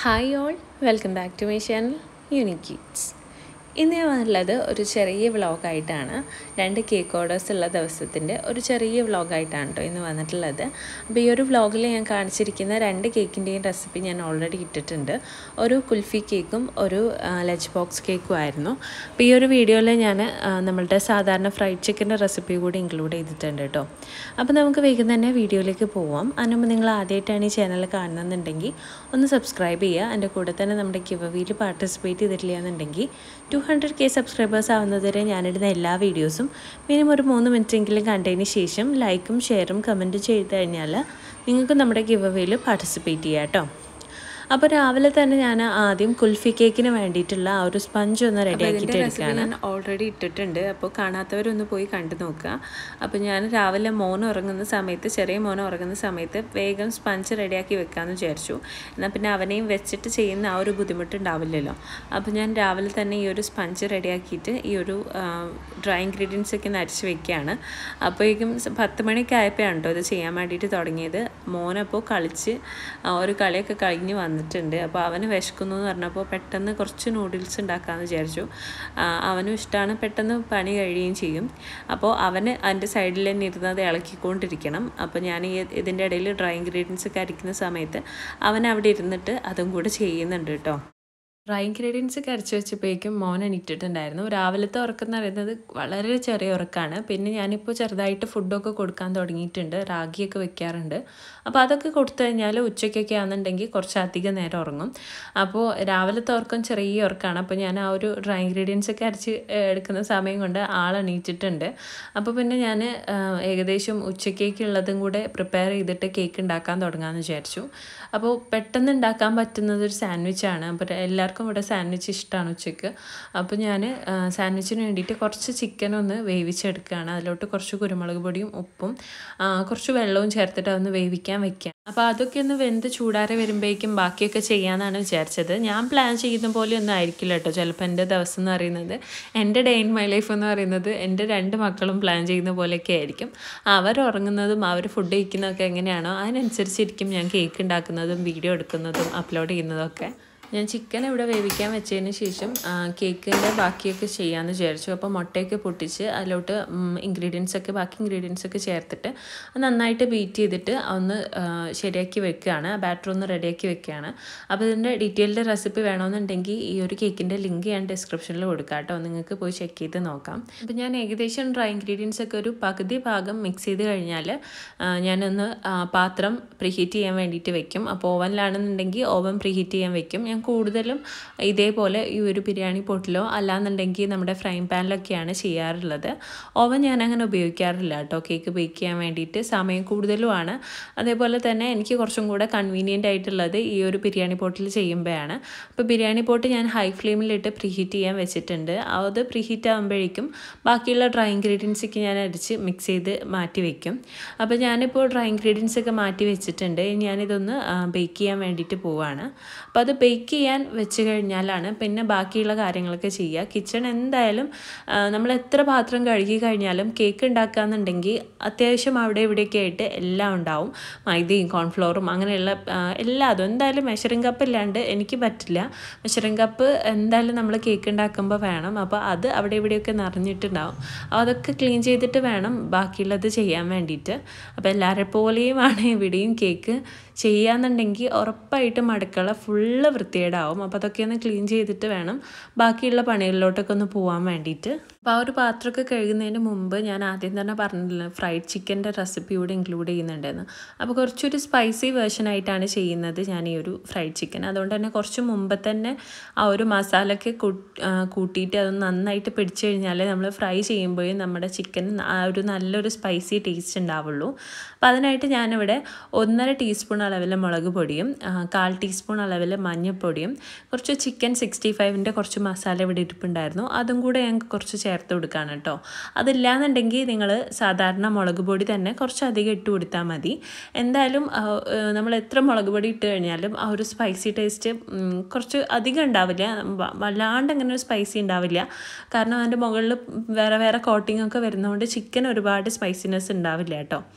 hi all welcome back to my channel unique kids ഇന്ന് ഞാൻ വന്നിട്ടുള്ളത് ഒരു ചെറിയ വ്ളോഗായിട്ടാണ് രണ്ട് കേക്ക് ഓർഡേഴ്സ് ഉള്ള ദിവസത്തിൻ്റെ ഒരു ചെറിയ വ്ളോഗായിട്ടാണ് കേട്ടോ ഇന്ന് വന്നിട്ടുള്ളത് അപ്പോൾ ഈ ഒരു വ്ളോഗിൽ ഞാൻ കാണിച്ചിരിക്കുന്ന രണ്ട് കേക്കിൻ്റെയും റെസിപ്പി ഞാൻ ഓൾറെഡി ഇട്ടിട്ടുണ്ട് ഒരു കുൽഫി കേക്കും ഒരു ലഞ്ച് ബോക്സ് കേക്കും ആയിരുന്നു അപ്പോൾ ഈ ഒരു വീഡിയോയിൽ ഞാൻ നമ്മളുടെ സാധാരണ ഫ്രൈഡ് ചിക്കൻ്റെ റെസിപ്പി കൂടി ഇൻക്ലൂഡ് ചെയ്തിട്ടുണ്ട് കേട്ടോ അപ്പോൾ നമുക്ക് വേഗം തന്നെ വീഡിയോയിലേക്ക് പോവാം അതിനുമ്പോൾ നിങ്ങൾ ആദ്യമായിട്ടാണ് ഈ ചാനൽ കാണുന്നുണ്ടെങ്കിൽ ഒന്ന് സബ്സ്ക്രൈബ് ചെയ്യുക എൻ്റെ കൂടെ തന്നെ നമ്മുടെ ഗിവവിയിൽ പാർട്ടിസിപ്പേറ്റ് ചെയ്തിട്ടില്ല എന്നുണ്ടെങ്കിൽ ടു ഹൺഡ്രഡ് കെ സബ്സ്ക്രൈബേഴ്സ് ആവുന്നതുവരെ ഞാനിടുന്ന എല്ലാ വീഡിയോസും മിനിമം ഒരു മൂന്ന് മിനിറ്റെങ്കിലും കണ്ടതിന് ശേഷം ലൈക്കും ഷെയറും കമൻറ്റും ചെയ്ത് കഴിഞ്ഞാൽ നിങ്ങൾക്ക് നമ്മുടെ ഗിവവേയിൽ പാർട്ടിസിപ്പേറ്റ് ചെയ്യാം കേട്ടോ അപ്പോൾ രാവിലെ തന്നെ ഞാൻ ആദ്യം കുൽഫി കേക്കിന് വേണ്ടിയിട്ടുള്ള ആ ഒരു സ്പഞ്ച് ഒന്ന് റെഡിയാക്കിയിട്ട് എടുക്കുകയാണ് ഞാൻ ഓൾറെഡി ഇട്ടിട്ടുണ്ട് അപ്പോൾ കാണാത്തവരൊന്ന് പോയി കണ്ടു നോക്കുക അപ്പോൾ ഞാൻ രാവിലെ മോൻ ഉറങ്ങുന്ന സമയത്ത് ചെറിയ മോൻ ഉറങ്ങുന്ന സമയത്ത് വേഗം സ്പഞ്ച് റെഡിയാക്കി വെക്കാമെന്ന് വിചാരിച്ചു എന്നാൽ പിന്നെ അവനെയും വെച്ചിട്ട് ചെയ്യുന്ന ആ ഒരു ബുദ്ധിമുട്ടുണ്ടാവില്ലല്ലോ അപ്പോൾ ഞാൻ രാവിലെ തന്നെ ഈ ഒരു സ്പഞ്ച് റെഡിയാക്കിയിട്ട് ഈ ഒരു ഡ്രൈ ഇൻഗ്രീഡിയൻസ് ഒക്കെ നരച്ച് വെക്കുകയാണ് അപ്പോഴേക്കും പത്ത് മണിയൊക്കെ ആയപ്പോഴാണ് കേട്ടോ ഇത് ചെയ്യാൻ വേണ്ടിയിട്ട് തുടങ്ങിയത് മോനപ്പോൾ കളിച്ച് ഒരു കളിയൊക്കെ കഴിഞ്ഞ് വന്നിട്ടുണ്ട് അപ്പോൾ അവന് വിശക്കുന്നു എന്ന് പറഞ്ഞപ്പോൾ പെട്ടെന്ന് കുറച്ച് നൂഡിൽസ് ഉണ്ടാക്കാമെന്ന് വിചാരിച്ചു അവനും ഇഷ്ടമാണ് പെട്ടെന്ന് പണി കഴിയുകയും ചെയ്യും അപ്പോൾ അവന് അതിൻ്റെ സൈഡിൽ തന്നെ ഇരുന്നത് ഇളക്കിക്കൊണ്ടിരിക്കണം അപ്പോൾ ഞാൻ ഈ ഇതിൻ്റെ ഇടയിൽ ഡ്രൈ ഇൻഗ്രീഡിയൻസ് ഒക്കെ അരിക്കുന്ന സമയത്ത് അവൻ അവിടെ ഇരുന്നിട്ട് അതും കൂടെ ചെയ്യുന്നുണ്ട് കേട്ടോ ഡ്രൈ ഇൻഗ്രീഡിയൻസ് കരച്ച് വെച്ചപ്പോഴേക്കും മോൻ എണീറ്റിട്ടുണ്ടായിരുന്നു രാവിലത്തെ ഉറക്കം എന്ന് പറയുന്നത് വളരെ ചെറിയ ഉറക്കമാണ് പിന്നെ ഞാനിപ്പോൾ ചെറുതായിട്ട് ഫുഡൊക്കെ കൊടുക്കാൻ തുടങ്ങിയിട്ടുണ്ട് റാഗിയൊക്കെ വെക്കാറുണ്ട് അപ്പോൾ അതൊക്കെ കൊടുത്തു കഴിഞ്ഞാൽ ഉച്ചയ്ക്കൊക്കെ ആണെന്നുണ്ടെങ്കിൽ കുറച്ച് അധികം നേരം ഉറങ്ങും അപ്പോൾ രാവിലത്തെ ഉറക്കം ചെറിയ ഉറക്കമാണ് അപ്പോൾ ഞാൻ ആ ഒരു ഡ്രൈ ഇൻഗ്രീഡിയൻസ് ഒക്കെ അരച്ച് എടുക്കുന്ന സമയം കൊണ്ട് ആൾ എണീറ്റിട്ടുണ്ട് അപ്പോൾ പിന്നെ ഞാൻ ഏകദേശം ഉച്ചക്കേക്കുള്ളതും കൂടെ പ്രിപ്പയർ ചെയ്തിട്ട് കേക്ക് ഉണ്ടാക്കാൻ തുടങ്ങാമെന്ന് വിചാരിച്ചു അപ്പോൾ പെട്ടെന്ന് ഉണ്ടാക്കാൻ പറ്റുന്നത് ഒരു സാൻഡ്വിച്ചാണ് അപ്പോൾ എല്ലാവർക്കും ഇവിടെ സാൻഡ്വിച്ച് ഇഷ്ടമാണ് ഉച്ചയ്ക്ക് അപ്പോൾ ഞാൻ സാൻഡ്വിച്ചിന് വേണ്ടിയിട്ട് കുറച്ച് ചിക്കൻ ഒന്ന് വേവിച്ചെടുക്കുകയാണ് അതിലോട്ട് കുറച്ച് കുരുമുളക് പൊടിയും ഉപ്പും കുറച്ച് വെള്ളവും ചേർത്തിട്ട് അതൊന്ന് വേവിക്കാൻ വെക്കാം അപ്പോൾ അതൊക്കെ ഒന്ന് വെന്ത് ചൂടാറി വരുമ്പോഴേക്കും ബാക്കിയൊക്കെ ചെയ്യാമെന്നാണ് വിചാരിച്ചത് ഞാൻ പ്ലാൻ ചെയ്യുന്ന പോലെ ഒന്നും ആയിരിക്കില്ല കേട്ടോ ചിലപ്പോൾ എൻ്റെ ദിവസം എന്ന് പറയുന്നത് എൻ്റെ ഡേ ഇൻ മൈ ലൈഫ് എന്ന് പറയുന്നത് എൻ്റെ രണ്ട് മക്കളും പ്ലാൻ ചെയ്യുന്ന പോലെയൊക്കെ ആയിരിക്കും അവർ ഉറങ്ങുന്നതും അവർ ഫുഡ് കഴിക്കുന്നതൊക്കെ എങ്ങനെയാണോ അതിനനുസരിച്ചിരിക്കും ഞാൻ കേക്ക് ഉണ്ടാക്കുന്നതും വീഡിയോ എടുക്കുന്നതും അപ്ലോഡ് ചെയ്യുന്നതും ഒക്കെ ഞാൻ ചിക്കൻ ഇവിടെ വേവിക്കാൻ വെച്ചതിന് ശേഷം കേക്കിൻ്റെ ബാക്കിയൊക്കെ ചെയ്യാമെന്ന് വിചാരിച്ചു അപ്പോൾ മുട്ടയൊക്കെ പൊട്ടിച്ച് അതിലോട്ട് ഇൻഗ്രീഡിയൻസ് ഒക്കെ ബാക്കി ഇൻഗ്രീഡിയൻസ് ഒക്കെ ചേർത്തിട്ട് നന്നായിട്ട് ബീറ്റ് ചെയ്തിട്ട് ഒന്ന് ശരിയാക്കി വെക്കുകയാണ് ബാറ്റർ ഒന്ന് റെഡിയാക്കി വെക്കുകയാണ് അപ്പോൾ ഇതിൻ്റെ ഡീറ്റെയിൽഡ് റെസിപ്പി വേണമെന്നുണ്ടെങ്കിൽ ഈ ഒരു കേക്കിൻ്റെ ലിങ്ക് ഞാൻ ഡിസ്ക്രിപ്ഷനിൽ കൊടുക്കാം കേട്ടോ നിങ്ങൾക്ക് പോയി ചെക്ക് ചെയ്ത് നോക്കാം അപ്പോൾ ഞാൻ ഏകദേശം ഡ്രൈ ഇൻഗ്രീഡിയൻസ് ഒക്കെ ഒരു പകുതി ഭാഗം മിക്സ് ചെയ്ത് കഴിഞ്ഞാൽ ഞാനൊന്ന് പാത്രം പ്രീഹീറ്റ് ചെയ്യാൻ വേണ്ടിയിട്ട് വെക്കും അപ്പോൾ ഓവനിലാണെന്നുണ്ടെങ്കിൽ ഓവൻ പ്രീഹീറ്റ് ചെയ്യാൻ വെക്കും ഞാൻ കൂടുതലും ഇതേപോലെ ഈ ഒരു ബിരിയാണി പോട്ടിലോ അല്ലാന്നുണ്ടെങ്കിൽ നമ്മുടെ ഫ്രൈ പാനിലൊക്കെയാണ് ചെയ്യാറുള്ളത് ഓവൻ ഞാൻ അങ്ങനെ ഉപയോഗിക്കാറില്ല കേട്ടോ കേക്ക് ബേക്ക് ചെയ്യാൻ വേണ്ടിയിട്ട് സമയം കൂടുതലുമാണ് അതേപോലെ തന്നെ എനിക്ക് കുറച്ചും കൂടെ കൺവീനിയൻ്റ് ആയിട്ടുള്ളത് ഈ ഒരു ബിരിയാണി പോട്ടിൽ ചെയ്യുമ്പോഴാണ് അപ്പോൾ ബിരിയാണി പോട്ട് ഞാൻ ഹൈ ഫ്ലെയിമിലിട്ട് പ്രീഹീറ്റ് ചെയ്യാൻ വെച്ചിട്ടുണ്ട് അത് പ്രീഹീറ്റ് ആകുമ്പോഴേക്കും ബാക്കിയുള്ള ഡ്രൈ ഇൻഗ്രീഡിയൻസ് ഒക്കെ ഞാൻ അരിച്ച് മിക്സ് ചെയ്ത് മാറ്റി വെക്കും അപ്പോൾ ഞാനിപ്പോൾ ഡ്രൈ ഇൻഗ്രീഡിയൻസ് ഒക്കെ മാറ്റി വെച്ചിട്ടുണ്ട് ഞാനിതൊന്ന് ബേക്ക് ചെയ്യാൻ വേണ്ടിയിട്ട് പോവാണ് അപ്പോൾ അത് ബേക്ക് ചെയ്യാൻ വെച്ച് കഴിഞ്ഞാലാണ് പിന്നെ ബാക്കിയുള്ള കാര്യങ്ങളൊക്കെ ചെയ്യുക കിച്ചൺ എന്തായാലും നമ്മൾ എത്ര പാത്രം കഴുകി കഴിഞ്ഞാലും കേക്ക് ഉണ്ടാക്കുകയെന്നുണ്ടെങ്കിൽ അത്യാവശ്യം അവിടെ ഇവിടെയൊക്കെ ആയിട്ട് എല്ലാം ഉണ്ടാവും മൈദയും കോൺഫ്ലോറും അങ്ങനെയുള്ള എല്ലാ അതും എന്തായാലും മെഷറിംഗ് കപ്പ് ഇല്ലാണ്ട് എനിക്ക് പറ്റില്ല മെഷറിംഗ് കപ്പ് എന്തായാലും നമ്മൾ കേക്ക് ഉണ്ടാക്കുമ്പോൾ വേണം അപ്പോൾ അത് അവിടെ ഇവിടെയൊക്കെ നിറഞ്ഞിട്ടുണ്ടാവും അതൊക്കെ ക്ലീൻ ചെയ്തിട്ട് വേണം ബാക്കിയുള്ളത് ചെയ്യാൻ വേണ്ടിയിട്ട് അപ്പോൾ എല്ലാവരെ പോലെയുമാണ് ഇവിടെയും കേക്ക് ചെയ്യാന്നുണ്ടെങ്കിൽ ഉറപ്പായിട്ടും അടുക്കള ഫുള്ള് വൃത്തികേടാവും അപ്പോൾ അതൊക്കെ ഒന്ന് ക്ലീൻ ചെയ്തിട്ട് വേണം ബാക്കിയുള്ള പണികളിലോട്ടൊക്കെ ഒന്ന് പോകാൻ വേണ്ടിയിട്ട് അപ്പോൾ ആ ഒരു പാത്രമൊക്കെ കഴുകുന്നതിന് മുമ്പ് ഞാൻ ആദ്യം തന്നെ പറഞ്ഞില്ല ഫ്രൈഡ് ചിക്കൻ്റെ റെസിപ്പി കൂടെ ഇൻക്ലൂഡ് ചെയ്യുന്നുണ്ടെന്ന് അപ്പോൾ കുറച്ചൊരു സ്പൈസി വേർഷൻ ആയിട്ടാണ് ചെയ്യുന്നത് ഞാൻ ഈ ഒരു ഫ്രൈഡ് ചിക്കൻ അതുകൊണ്ട് തന്നെ കുറച്ച് മുമ്പ് തന്നെ ആ ഒരു മസാലയൊക്കെ കൂട്ടിയിട്ട് അത് നന്നായിട്ട് പിടിച്ചു കഴിഞ്ഞാൽ നമ്മൾ ഫ്രൈ ചെയ്യുമ്പോഴും നമ്മുടെ ചിക്കൻ ആ ഒരു നല്ലൊരു സ്പൈസി ടേസ്റ്റ് ഉണ്ടാവുള്ളൂ അപ്പോൾ അതിനായിട്ട് ഞാനിവിടെ ഒന്നര ടീസ്പൂൺ അളവിൽ മുളക് പൊടിയും കാൽ ടീസ്പൂൺ അളവിൽ മഞ്ഞൾപ്പൊടിയും കുറച്ച് ചിക്കൻ സിക്സ്റ്റി ഫൈവിൻ്റെ കുറച്ച് മസാല ഇവിടെ ഇരിപ്പുണ്ടായിരുന്നു അതും കൂടെ ഞങ്ങൾക്ക് കുറച്ച് ചേർത്ത് കൊടുക്കുകയാണ് കേട്ടോ അതില്ലാന്നുണ്ടെങ്കിൽ നിങ്ങൾ സാധാരണ മുളക് പൊടി തന്നെ കുറച്ച് അധികം ഇട്ട് കൊടുത്താൽ മതി എന്തായാലും നമ്മൾ എത്ര മുളക് പൊടി ഇട്ട് കഴിഞ്ഞാലും ആ ഒരു സ്പൈസി ടേസ്റ്റ് കുറച്ച് അധികം ഉണ്ടാവില്ല വല്ലാണ്ട് അങ്ങനെ ഒരു സ്പൈസി ഉണ്ടാവില്ല കാരണം അതിൻ്റെ മുകളിൽ വേറെ വേറെ കോട്ടിംഗ് ഒക്കെ വരുന്നതുകൊണ്ട് ചിക്കൻ ഒരുപാട് സ്പൈസിനെസ് ഉണ്ടാവില്ല കേട്ടോ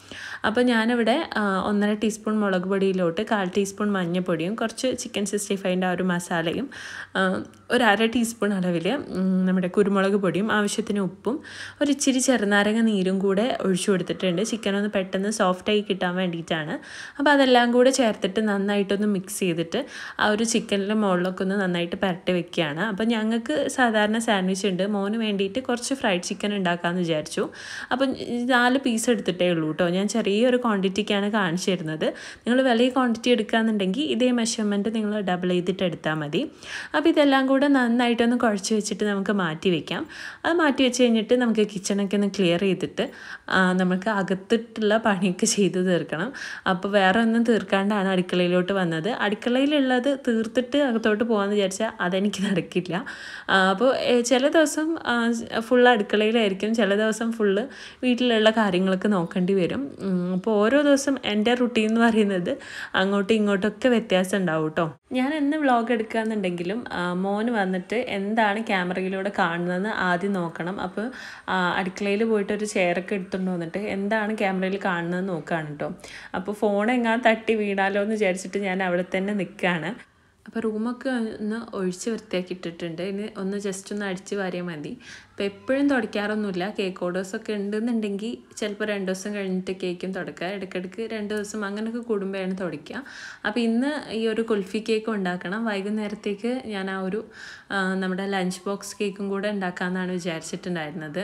അപ്പോൾ ഞാനിവിടെ ആ, ഒന്നര ടീസ്പൂൺ മുളക് പൊടിയിലോട്ട് കാൽ ടീസ്പൂൺ മഞ്ഞൾപ്പൊടിയും കുറച്ച് ചിക്കൻ സിക്സ്റ്റി ഫൈവിൻ്റെ ആ ഒരു മസാലയും ആ, ഒരു അര ടീസ്പൂൺ അളവിൽ ഉം, നമ്മുടെ കുരുമുളക് പൊടിയും ആവശ്യത്തിന് ഉപ്പും ഒരു ഇച്ചിരി ചെറുനാരങ്ങ നീരും കൂടെ ഒഴിച്ചു കൊടുത്തിട്ടുണ്ട് ചിക്കൻ ഒന്ന് പെട്ടെന്ന് സോഫ്റ്റായി കിട്ടാൻ വേണ്ടിയിട്ടാണ് അപ്പോൾ അതെല്ലാം കൂടെ ചേർത്തിട്ട് നന്നായിട്ടൊന്ന് മിക്സ് ചെയ്തിട്ട് ആ ഒരു ചിക്കനിൻ്റെ മുകളിലൊക്കെ ഒന്ന് നന്നായിട്ട് പുരട്ടി വെക്കുകയാണ് അപ്പോൾ ഞങ്ങൾക്ക് സാധാരണ സാൻഡ്വിച്ച് ഉണ്ട് മോന് വേണ്ടിയിട്ട് കുറച്ച് ഫ്രൈഡ് ചിക്കൻ ഉണ്ടാക്കാമെന്ന് വിചാരിച്ചു അപ്പം ഈ നാല് പീസ് എടുത്തിട്ടേ ഉള്ളൂ കേട്ടോ ഞാൻ ചെറിയൊരു ക്വാണ്ടിറ്റിക്കാണ് കാണിച്ചു തരുന്നത് നിങ്ങൾ വലിയ ക്വാണ്ടിറ്റി എടുക്കുകയെന്നുണ്ടെങ്കിൽ ഇതേ മെഷർമെൻറ്റ് നിങ്ങൾ ഡബിൾ ചെയ്തിട്ട് എടുത്താൽ മതി അപ്പോൾ ഇതെല്ലാം കൂടെ നന്നായിട്ടൊന്ന് കുഴച്ച് വെച്ചിട്ട് നമുക്ക് മാറ്റി വെക്കാം അത് മാറ്റി വെച്ച് കഴിഞ്ഞിട്ട് നമുക്ക് കിച്ചണൊക്കെ ഒന്ന് ക്ലിയർ ചെയ്തിട്ട് ആ, നമുക്ക് അകത്തിട്ടുള്ള പണിയൊക്കെ ചെയ്ത് തീർക്കണം അപ്പോൾ വേറെ ഒന്നും തീർക്കാണ്ടാണ് അടുക്കളയിലോട്ട് വന്നത് അടുക്കളയിലുള്ളത് തീർത്തിട്ട് അകത്തോട്ട് പോകാമെന്ന് വിചാരിച്ചാൽ അതെനിക്ക് നടക്കില്ല ആ, അപ്പോൾ ഏ, ചില ദിവസം ഫുൾ അടുക്കളയിലായിരിക്കും ചില ദിവസം ഫുള്ള് വീട്ടിലുള്ള കാര്യങ്ങളൊക്കെ നോക്കേണ്ടി വരും ഉം, അപ്പോൾ ഓരോ ദിവസം എൻ്റെ റുട്ടീൻ എന്ന് പറയുന്നത് അങ്ങോട്ടും ഇങ്ങോട്ടൊക്കെ വ്യത്യാസം ഉണ്ടാവും കേട്ടോ ഞാൻ എന്ന് വ്ളോഗ് എടുക്കുകയെന്നുണ്ടെങ്കിലും ആ, മോന് വന്നിട്ട് എന്താണ് ക്യാമറയിലൂടെ കാണുന്നതെന്ന് ആദ്യം നോക്കണം അപ്പോൾ അടുക്കളയിൽ പോയിട്ട് ഒരു ചെയറൊക്കെ എടുത്തുകൊണ്ട് വന്നിട്ട് എന്താണ് ക്യാമറയിൽ കാണുന്നതെന്ന് നോക്കുകയാണ് കേട്ടോ അപ്പോൾ ഫോൺ എങ്ങാൻ തട്ടി വീണാലോ എന്ന് വിചാരിച്ചിട്ട് ഞാൻ അവിടെ തന്നെ നിൽക്കുകയാണ് അപ്പോൾ റൂമൊക്കെ ഒന്ന് ഒഴിച്ച് വൃത്തിയാക്കി ഇട്ടിട്ടുണ്ട് ഇനി ഒന്ന് ജസ്റ്റ് ഒന്ന് അടിച്ച് വാരിയാൽ മതി അപ്പോൾ എപ്പോഴും തുടയ്ക്കാറൊന്നുമില്ല കേക്ക് ഓർഡേഴ്സൊക്കെ ഉണ്ടെന്നുണ്ടെങ്കിൽ ചിലപ്പോൾ രണ്ട് ദിവസം കഴിഞ്ഞിട്ട് കേക്കും തുടക്കുക ഇടയ്ക്കിടയ്ക്ക് രണ്ട് ദിവസം അങ്ങനെയൊക്കെ കൂടുമ്പോഴാണ് തുടയ്ക്കുക അപ്പോൾ ഇന്ന് ഈ ഒരു കുൽഫി കേക്ക് ഉണ്ടാക്കണം വൈകുന്നേരത്തേക്ക് ഞാൻ ആ ഒരു ആ, നമ്മുടെ ലഞ്ച് ബോക്സ് കേക്കും കൂടെ ഉണ്ടാക്കാമെന്നാണ് വിചാരിച്ചിട്ടുണ്ടായിരുന്നത്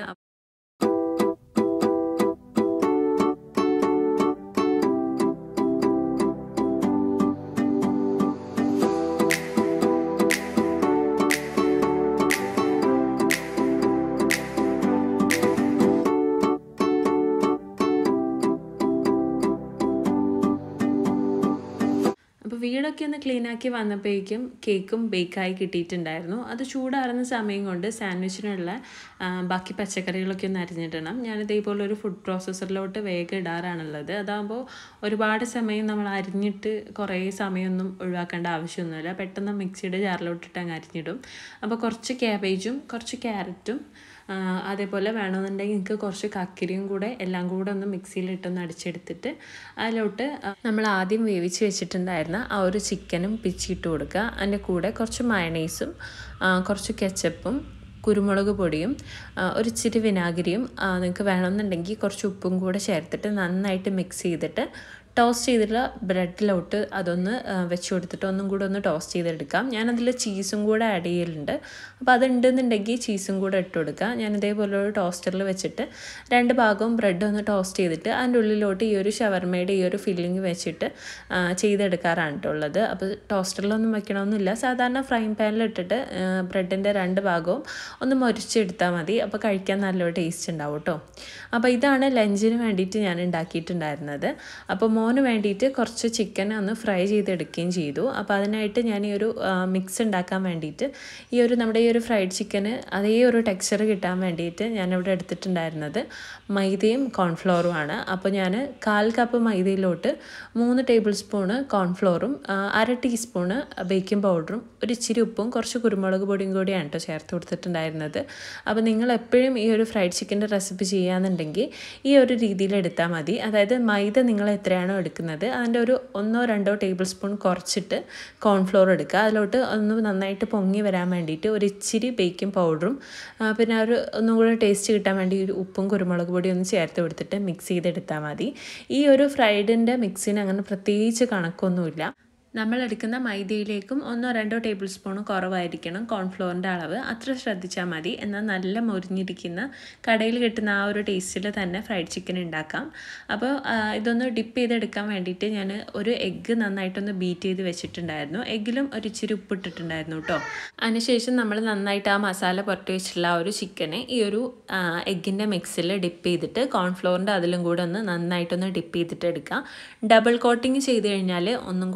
അപ്പോൾ വീടൊക്കെ ഒന്ന് ക്ലീൻ ആക്കി വന്നപ്പോഴേക്കും കേക്കും ബേക്കായി കിട്ടിയിട്ടുണ്ടായിരുന്നു അത് ചൂടാറുന്ന സമയം കൊണ്ട് സാൻഡ്വിച്ചിനുള്ള ആ, ബാക്കി പച്ചക്കറികളൊക്കെ ഒന്ന് അരിഞ്ഞിടണം ഞാൻ ഇതേപോലെ ഒരു ഫുഡ് പ്രോസസ്സറിലോട്ട് വേഗം ഇടാറാണുള്ളത് അതാകുമ്പോൾ ഒരുപാട് സമയം നമ്മൾ അരിഞ്ഞിട്ട് കുറേ സമയമൊന്നും ഒഴിവാക്കേണ്ട ആവശ്യമൊന്നുമില്ല പെട്ടെന്ന് മിക്സിയുടെ ജാറിലോട്ടിട്ട് അങ്ങ് അരിഞ്ഞിടും അപ്പോൾ കുറച്ച് ക്യാബേജും കുറച്ച് ക്യാരറ്റും ആ, അതേപോലെ വേണമെന്നുണ്ടെങ്കിൽ നിങ്ങൾക്ക് കുറച്ച് കക്കിരിയും കൂടെ എല്ലാം കൂടെ ഒന്ന് മിക്സിയിലിട്ടൊന്ന് അടിച്ചെടുത്തിട്ട് അതിലോട്ട് ആ, നമ്മൾ ആദ്യം വേവിച്ച് വെച്ചിട്ടുണ്ടായിരുന്ന ആ ഒരു ചിക്കനും പിച്ചിട്ട് കൊടുക്കുക അതിൻ്റെ കൂടെ കുറച്ച് മയണൈസും ആ, കുറച്ച് കെച്ചപ്പും കുരുമുളക് പൊടിയും ആ, ഒരു ഇച്ചിരി വിനാഗിരിയും ആ, നിങ്ങൾക്ക് വേണമെന്നുണ്ടെങ്കിൽ കുറച്ച് ഉപ്പും കൂടെ ചേർത്തിട്ട് നന്നായിട്ട് മിക്സ് ചെയ്തിട്ട് ടോസ്റ്റ് ചെയ്തിട്ടുള്ള ബ്രെഡിലോട്ട് അതൊന്ന് ആ, വെച്ച് കൊടുത്തിട്ട് ഒന്നും കൂടെ ഒന്ന് ടോസ്റ്റ് ചെയ്തെടുക്കാം ഞാനതിൽ ചീസും കൂടെ ആഡ് ചെയ്യലുണ്ട് അപ്പോൾ അതുണ്ടെന്നുണ്ടെങ്കിൽ ചീസും കൂടെ ഇട്ട് കൊടുക്കുക ഞാൻ ഇതേപോലെ ഒരു ടോസ്റ്ററിൽ വെച്ചിട്ട് രണ്ട് ഭാഗവും ബ്രെഡ് ഒന്ന് ടോസ്റ്റ് ചെയ്തിട്ട് അതിൻ്റെ ഉള്ളിലോട്ട് ഈ ഒരു ഷവർമയുടെ ഈ ഒരു ഫില്ലിങ് വെച്ചിട്ട് ആ, ചെയ്തെടുക്കാറാണ് ട്ടോ ഉള്ളത് അപ്പോൾ ടോസ്റ്ററിലൊന്നും വെക്കണമെന്നില്ല സാധാരണ ഫ്രൈങ് പാനിൽ ഇട്ടിട്ട് ബ്രെഡിൻ്റെ രണ്ട് ഭാഗവും ഒന്ന് മുരിച്ചെടുത്താൽ മതി അപ്പോൾ കഴിക്കാൻ നല്ലൊരു ടേസ്റ്റ് ഉണ്ടാവും കേട്ടോ അപ്പോൾ ഇതാണ് ലഞ്ചിന് വേണ്ടിയിട്ട് ഞാൻ ഉണ്ടാക്കിയിട്ടുണ്ടായിരുന്നത് അപ്പോൾ മോന് വേണ്ടിയിട്ട് കുറച്ച് ചിക്കൻ ഒന്ന് ഫ്രൈ ചെയ്തെടുക്കുകയും ചെയ്തു അപ്പോൾ അതിനായിട്ട് ഞാൻ ഈ ഒരു മിക്സ് ഉണ്ടാക്കാൻ വേണ്ടിയിട്ട് ഈ ഒരു നമ്മുടെ ഈ ഒരു ഫ്രൈഡ് ചിക്കന് അതേ ഒരു ടെക്സ്ചർ കിട്ടാൻ വേണ്ടിയിട്ട് ഞാനിവിടെ എടുത്തിട്ടുണ്ടായിരുന്നത് മൈദയും കോൺഫ്ലോറും ആണ് അപ്പോൾ ഞാൻ കാൽ കപ്പ് മൈദയിലോട്ട് മൂന്ന് ടേബിൾ സ്പൂണ് കോൺഫ്ലോറും ആ, അര ടീസ്പൂണ് ബേക്കിംഗ് പൗഡറും ഒരു ഇച്ചിരി ഉപ്പും കുറച്ച് കുരുമുളക് പൊടിയും കൂടിയാണ് കേട്ടോ ചേർത്ത് കൊടുത്തിട്ടുണ്ടായിരുന്നത് അപ്പോൾ നിങ്ങൾ എപ്പോഴും ഈ ഒരു ഫ്രൈഡ് ചിക്കൻ്റെ റെസിപ്പി ചെയ്യുകയാണെന്നുണ്ടെങ്കിൽ ഈ ഒരു രീതിയിൽ എടുത്താൽ മതി അതായത് മൈദ നിങ്ങൾ എത്രയാണോ എടുക്കുന്നത് അതിൻ്റെ ഒരു ഒന്നോ രണ്ടോ ടേബിൾ സ്പൂൺ കുറച്ചിട്ട് കോൺഫ്ലോർ എടുക്കുക അതിലോട്ട് ഒന്ന് നന്നായിട്ട് പൊങ്ങി വരാൻ വേണ്ടിയിട്ട് ഒരു ഇച്ചിരി ബേക്കിംഗ് പൗഡറും ആ, പിന്നെ ഒരു ഒന്നും കൂടെ ടേസ്റ്റ് കിട്ടാൻ വേണ്ടി ഒരു ഉപ്പും കുരുമുളക് പൊടിയും ഒന്ന് ചേർത്ത് കൊടുത്തിട്ട് മിക്സ് ചെയ്തെടുത്താൽ മതി ഈ ഒരു ഫ്രൈഡിൻ്റെ മിക്സിന് അങ്ങനെ പ്രത്യേകിച്ച് കണക്കൊന്നുമില്ല നമ്മൾ എടുക്കുന്ന മൈദയിലേക്കും ഒന്നോ രണ്ടോ ടേബിൾ സ്പൂൺ കുറവായിരിക്കണം കോൺഫ്ലോറിൻ്റെ അളവ് അത്ര ശ്രദ്ധിച്ചാൽ മതി എന്നാൽ നല്ല മൊരിഞ്ഞിരിക്കുന്ന കടയിൽ കിട്ടുന്ന ആ ഒരു ടേസ്റ്റിൽ തന്നെ ഫ്രൈഡ് ചിക്കൻ ഉണ്ടാക്കാം അപ്പോൾ ആ, ഇതൊന്ന് ഡിപ്പ് ചെയ്തെടുക്കാൻ വേണ്ടിയിട്ട് ഞാൻ ഒരു എഗ്ഗ് നന്നായിട്ടൊന്ന് ബീറ്റ് ചെയ്ത് വെച്ചിട്ടുണ്ടായിരുന്നു എഗ്ഗിലും ഒരു ഇച്ചിരി ഉപ്പിട്ടിട്ടുണ്ടായിരുന്നു കേട്ടോ അതിനുശേഷം നമ്മൾ നന്നായിട്ട് ആ മസാല പുരട്ടി വെച്ചിട്ടുള്ള ആ ഒരു ചിക്കനെ ഈ ഒരു എഗ്ഗിൻ്റെ മിക്സിൽ ഡിപ്പ് ചെയ്തിട്ട് കോൺഫ്ലോറിൻ്റെ അതിലും കൂടെ ഒന്ന് നന്നായിട്ടൊന്ന് ഡിപ്പ് ചെയ്തിട്ട് എടുക്കാം ഡബിൾ കോട്ടിങ് ചെയ്ത് കഴിഞ്ഞാൽ ഒന്നും കൂടെ നല്ല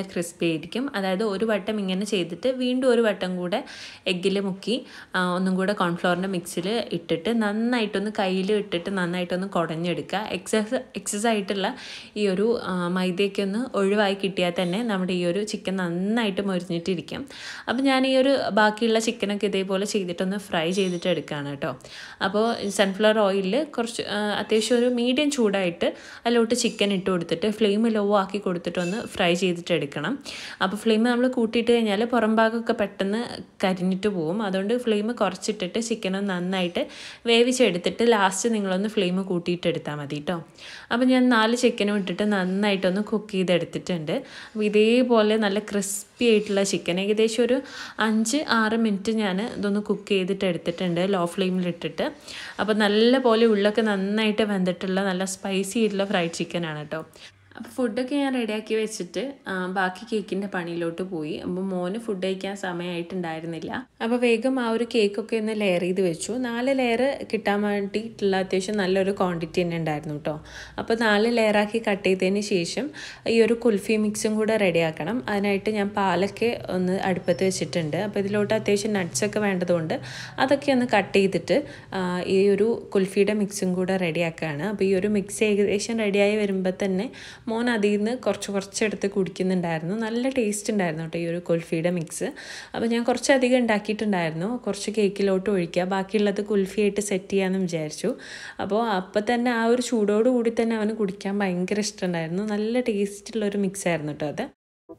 ക്രിസ്പി ആയിരിക്കും അതായത് ഒരു വട്ടം ഇങ്ങനെ ചെയ്തിട്ട് വീണ്ടും ഒരു വട്ടം കൂടെ എഗ്ഗിൽ മുക്കി ആ, ഒന്നും കൂടെ കോൺഫ്ലവറിൻ്റെ മിക്സിൽ ഇട്ടിട്ട് നന്നായിട്ടൊന്ന് കയ്യിൽ ഇട്ടിട്ട് നന്നായിട്ടൊന്ന് കുടഞ്ഞെടുക്കുക എക്സസ് എക്സസ് ആയിട്ടുള്ള ഈ ഒരു ആ, മൈദയൊക്കെ ഒന്ന് ഒഴിവായി കിട്ടിയാൽ തന്നെ നമ്മുടെ ഈ ഒരു ചിക്കൻ നന്നായിട്ട് മൊരിഞ്ഞിട്ടിരിക്കും അപ്പോൾ ഞാൻ ഈ ഒരു ബാക്കിയുള്ള ചിക്കനൊക്കെ ഇതേപോലെ ചെയ്തിട്ടൊന്ന് ഫ്രൈ ചെയ്തിട്ട് എടുക്കുകയാണ് കേട്ടോ അപ്പോൾ സൺഫ്ലവർ ഓയിലിൽ കുറച്ച് ആ, അത്യാവശ്യം ഒരു മീഡിയം ചൂടായിട്ട് അതിലോട്ട് ചിക്കൻ ഇട്ട് കൊടുത്തിട്ട് ഫ്ലെയിം ലോ ആക്കി കൊടുത്തിട്ടൊന്ന് ഫ്രൈ ചെയ്തിട്ട് എടുക്കണം അപ്പോൾ ഫ്ലെയിം നമ്മൾ കൂട്ടിയിട്ട് കഴിഞ്ഞാൽ പുറം ഭാഗമൊക്കെ പെട്ടെന്ന് കരിഞ്ഞിട്ട് പോകും അതുകൊണ്ട് ഫ്ലെയിം കുറച്ചിട്ടിട്ട് ചിക്കൻ ഒന്ന് നന്നായിട്ട് വേവിച്ചെടുത്തിട്ട് ലാസ്റ്റ് നിങ്ങളൊന്ന് ഫ്ലെയിം കൂട്ടിയിട്ട് എടുത്താൽ മതി കേട്ടോ അപ്പോൾ ഞാൻ നാല് ചിക്കനും ഇട്ടിട്ട് നന്നായിട്ടൊന്ന് കുക്ക് ചെയ്തെടുത്തിട്ടുണ്ട് അപ്പോൾ ഇതേപോലെ നല്ല ക്രിസ്പി ആയിട്ടുള്ള ചിക്കൻ ഏകദേശം ഒരു അഞ്ച് ആറ് മിനിറ്റ് ഞാൻ ഇതൊന്ന് കുക്ക് ചെയ്തിട്ട് എടുത്തിട്ടുണ്ട് ലോ ഫ്ലെയിമിലിട്ടിട്ട് അപ്പോൾ നല്ല പോലെ ഉള്ളൊക്കെ നന്നായിട്ട് വെന്തിട്ടുള്ള നല്ല സ്പൈസി ആയിട്ടുള്ള ഫ്രൈഡ് ചിക്കനാണ് കേട്ടോ അപ്പോൾ ഫുഡൊക്കെ ഞാൻ റെഡിയാക്കി വെച്ചിട്ട് ആ, ബാക്കി കേക്കിൻ്റെ പണിയിലോട്ട് പോയി അപ്പോൾ മോന് ഫുഡ് കഴിക്കാൻ സമയമായിട്ടുണ്ടായിരുന്നില്ല അപ്പോൾ വേഗം ആ ഒരു കേക്കൊക്കെ ഒന്ന് ലെയർ ചെയ്ത് വെച്ചു നാല് ലെയർ കിട്ടാൻ വേണ്ടിയിട്ടുള്ള അത്യാവശ്യം നല്ലൊരു ക്വാണ്ടിറ്റി തന്നെ ഉണ്ടായിരുന്നു കേട്ടോ അപ്പോൾ നാല് ലെയറാക്കി കട്ട് ചെയ്തതിന് ശേഷം ഈ ഒരു കുൽഫി മിക്സും കൂടെ റെഡിയാക്കണം അതിനായിട്ട് ഞാൻ പാലൊക്കെ ഒന്ന് അടുപ്പത്ത് വെച്ചിട്ടുണ്ട് അപ്പോൾ ഇതിലോട്ട് അത്യാവശ്യം നട്ട്സൊക്കെ വേണ്ടതുകൊണ്ട് അതൊക്കെ ഒന്ന് കട്ട് ചെയ്തിട്ട് ആ, ഈ ഒരു കുൽഫിയുടെ മിക്സും കൂടെ റെഡിയാക്കുകയാണ് അപ്പോൾ ഈ ഒരു മിക്സ് ഏകദേശം റെഡിയായി വരുമ്പോൾ തന്നെ മോൻ അതിൽ നിന്ന് കുറച്ച് കുറച്ചെടുത്ത് കുടിക്കുന്നുണ്ടായിരുന്നു നല്ല ടേസ്റ്റ് ഉണ്ടായിരുന്നു കേട്ടോ ഈ ഒരു കുൽഫിയുടെ മിക്സ് അപ്പോൾ ഞാൻ കുറച്ചധികം ഉണ്ടാക്കിയിട്ടുണ്ടായിരുന്നു കുറച്ച് കേക്കിലോട്ട് ഒഴിക്കുക ബാക്കിയുള്ളത് കുൽഫിയായിട്ട് സെറ്റ് ചെയ്യാമെന്ന് വിചാരിച്ചു അപ്പോൾ അപ്പോൾ തന്നെ ആ ഒരു ചൂടോട് കൂടി തന്നെ അവന് കുടിക്കാൻ ഭയങ്കര ഇഷ്ടമുണ്ടായിരുന്നു നല്ല ടേസ്റ്റുള്ളൊരു മിക്സ് ആയിരുന്നു കേട്ടോ അത്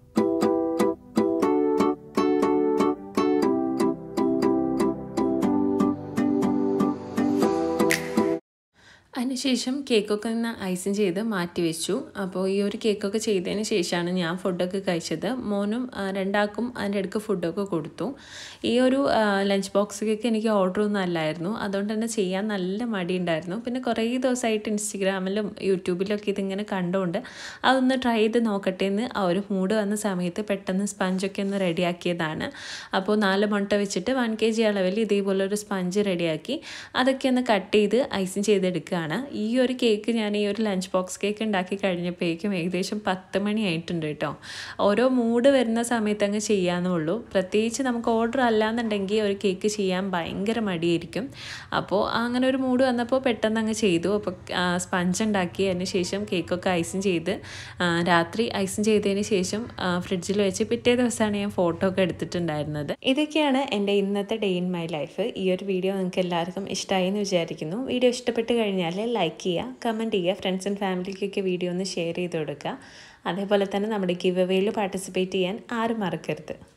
അതിനുശേഷം കേക്കൊക്കെ ഒന്ന് ഐസിങ് ചെയ്ത് മാറ്റി വെച്ചു അപ്പോൾ ഈ ഒരു കേക്കൊക്കെ ചെയ്തതിന് ശേഷമാണ് ഞാൻ ഫുഡൊക്കെ കഴിച്ചത് മോനും ആ, രണ്ടാൾക്കും അതിൻ്റെ ഇടയ്ക്ക് ഫുഡൊക്കെ കൊടുത്തു ഈ ഒരു ലഞ്ച് ബോക്സ് കേക്ക് എനിക്ക് ഓർഡർ ഒന്നും അല്ലായിരുന്നു അതുകൊണ്ട് തന്നെ ചെയ്യാൻ നല്ല മടിയുണ്ടായിരുന്നു പിന്നെ കുറേ ദിവസമായിട്ട് ഇൻസ്റ്റഗ്രാമിലും യൂട്യൂബിലൊക്കെ ഇതിങ്ങനെ കണ്ടുകൊണ്ട് അതൊന്ന് ട്രൈ ചെയ്ത് നോക്കട്ടെ എന്ന് ആ ഒരു മൂഡ് വന്ന സമയത്ത് പെട്ടെന്ന് സ്പഞ്ചൊക്കെ ഒന്ന് റെഡിയാക്കിയതാണ് അപ്പോൾ നാല് മുട്ട വെച്ചിട്ട് വൺ കെ ജി അളവിൽ ഇതേപോലെ ഒരു സ്പഞ്ച് റെഡിയാക്കി അതൊക്കെ ഒന്ന് കട്ട് ചെയ്ത് ഐസിങ് ചെയ്തെടുക്കുകയാണ് ഈ ഒരു കേക്ക് ഞാൻ ഈ ഒരു ലഞ്ച് ബോക്സ് കേക്ക് ഉണ്ടാക്കി കഴിഞ്ഞപ്പോഴേക്കും ഏകദേശം പത്ത് മണി ആയിട്ടുണ്ട് കേട്ടോ ഓരോ മൂഡ് വരുന്ന സമയത്ത് അങ്ങ് ചെയ്യാന്നേ ഉള്ളൂ പ്രത്യേകിച്ച് നമുക്ക് ഓർഡർ അല്ലാന്നുണ്ടെങ്കിൽ ഒരു കേക്ക് ചെയ്യാൻ ഭയങ്കര മടിയായിരിക്കും അപ്പോൾ അങ്ങനെ ഒരു മൂഡ് വന്നപ്പോൾ പെട്ടെന്ന് അങ്ങ് ചെയ്തു അപ്പോൾ സ്പഞ്ച് ഉണ്ടാക്കി അതിന് ശേഷം കേക്കൊക്കെ ഐസിങ് ചെയ്ത് ആ, രാത്രി ഐസിങ് ചെയ്തതിന് ശേഷം ഫ്രിഡ്ജിൽ വെച്ച് പിറ്റേ ദിവസമാണ് ഞാൻ ഫോട്ടോ ഒക്കെ എടുത്തിട്ടുണ്ടായിരുന്നത് ഇതൊക്കെയാണ് എൻ്റെ ഇന്നത്തെ ഡേ ഇൻ മൈ ലൈഫ് ഈ ഒരു വീഡിയോ നിങ്ങൾക്ക് എല്ലാവർക്കും ഇഷ്ടമായി എന്ന് വിചാരിക്കുന്നു വീഡിയോ ഇഷ്ടപ്പെട്ട് കഴിഞ്ഞാൽ ലൈക്ക് ചെയ്യുക കമൻറ്റ് ചെയ്യുക ഫ്രണ്ട്സ് ആൻഡ് ഫാമിലിക്കൊക്കെ വീഡിയോ ഒന്ന് ഷെയർ ചെയ്ത് കൊടുക്കുക അതേപോലെ തന്നെ നമ്മുടെ ഗിവ് അവയിൽ പാർട്ടിസിപ്പേറ്റ് ചെയ്യാൻ ആരും മറക്കരുത്